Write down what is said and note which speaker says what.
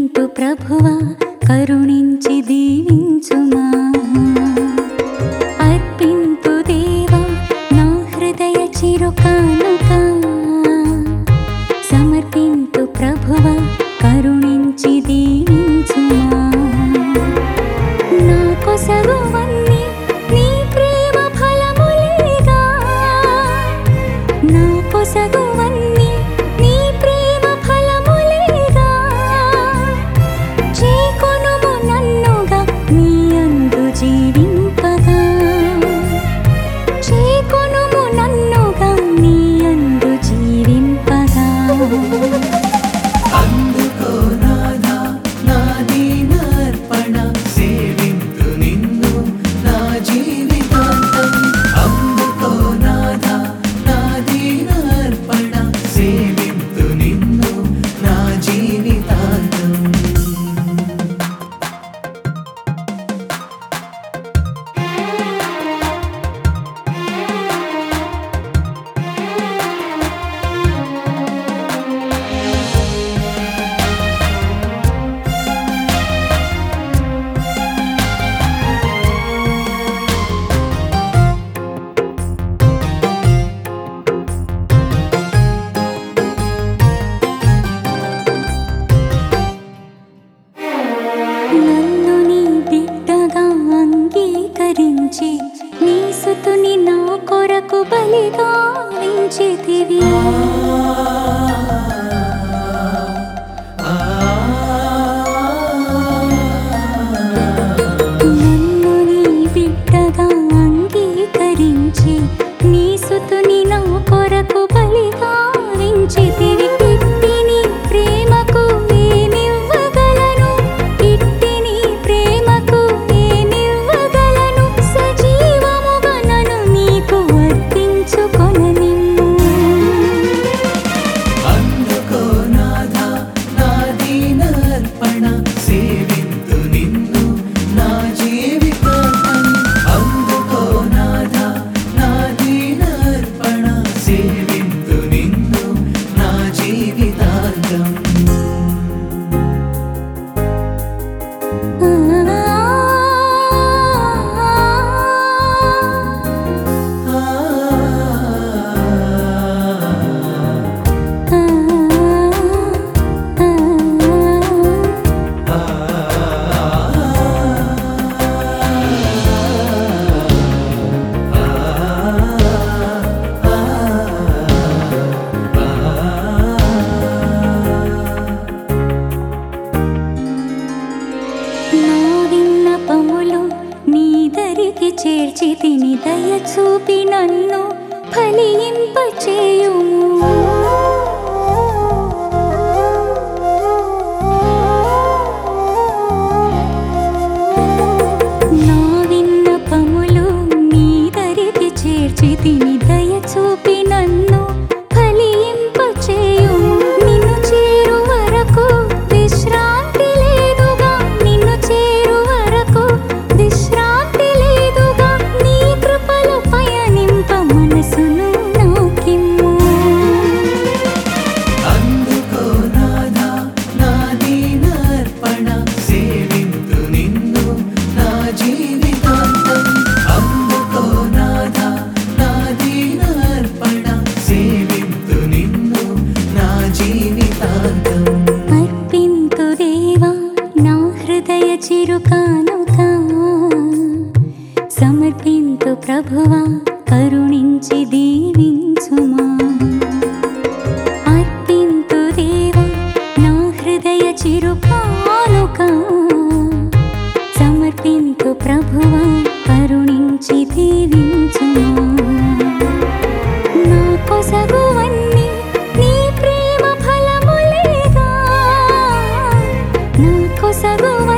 Speaker 1: అర్పింతు ప్రభువా కరుణించి దీవించుమా అర్పింతు దేవా నా హృదయ చిరుకానుక సమర్పింతు ప్రభువా కరుణించి దీవించుమా నా కొసగువన్నీ నీ ప్రేమ ఫలములేగా నా కొసగువన్నీ నీ ప్రేమ ఫలములేగా చేకొనుము నన్నుగా నీ అందు జీవింపగా చేకొనుము నన్నుగా నీ అందు జీవింపగా
Speaker 2: అందుకో నాదా నా దీనార్పణ సేవింతు నిన్ను నా జీవితాంతం అందుకో నాదా నా దీనార్పణ సేవింతు నిన్ను నా జీవితాంతం
Speaker 1: నన్ను నీ బిడ్డగా అంగీకరించి నీ సుతుని నా కొరకు బలిగా ఉంచితివి నన్ను నీ బిడ్డగా అంగీకరించి నీ సుతుని నా కొరకు బలిగా ఉంచితివి ఇట్టి నీ ప్రేమకు ఏమివ్వగలను ఇట్టి నీ ప్రేమకు ఏమివ్వగలను సజీవముగా నన్ను నీకు అర్పించుకొననిమ్ము
Speaker 2: అందుకో నాదా నా దీనార్పణ సేవింతు నిన్ను నా జీవితాంతం అందుకో నాదా నా దీనార్పణ సేవింతు నిన్ను నా జీవితాంతం
Speaker 1: నా విన్నపములు నీ దరికి చేర్చి తిని దయ చూపి నన్ను ఫలింపచేయుము నా విన్నపములు నీ దరికి చేర్చి తిని దయ చూపి నన్ను ఫలింపచేయుము నిన్ను చేరు వరకు విశ్రాంతి లేదుగా నిన్ను చేరు వరకు విశ్రాంతి లేదుగా నీ కృపలో పయనింప మనసును నాకిమ్ము
Speaker 2: అందుకో నాదా నా దీనార్పణ సేవింతు నిన్ను నా జీవితాంతం అందుకో నాదా నా దీనార్పణ సేవింతు నిన్ను నా జీవితాంతం
Speaker 1: అర్పింతు దేవా నా హృదయ చిరుకానుక సమర్పింతు ప్రభువా కరుణించి దీవించుమా అర్పింతు దేవా నా హృదయ చిరుకానుక సమర్పింతు ప్రభువా కరుణించి దీవించుమా నా కొసగువన్నీ నీ ప్రేమ ఫలములేగా నా కొసగువ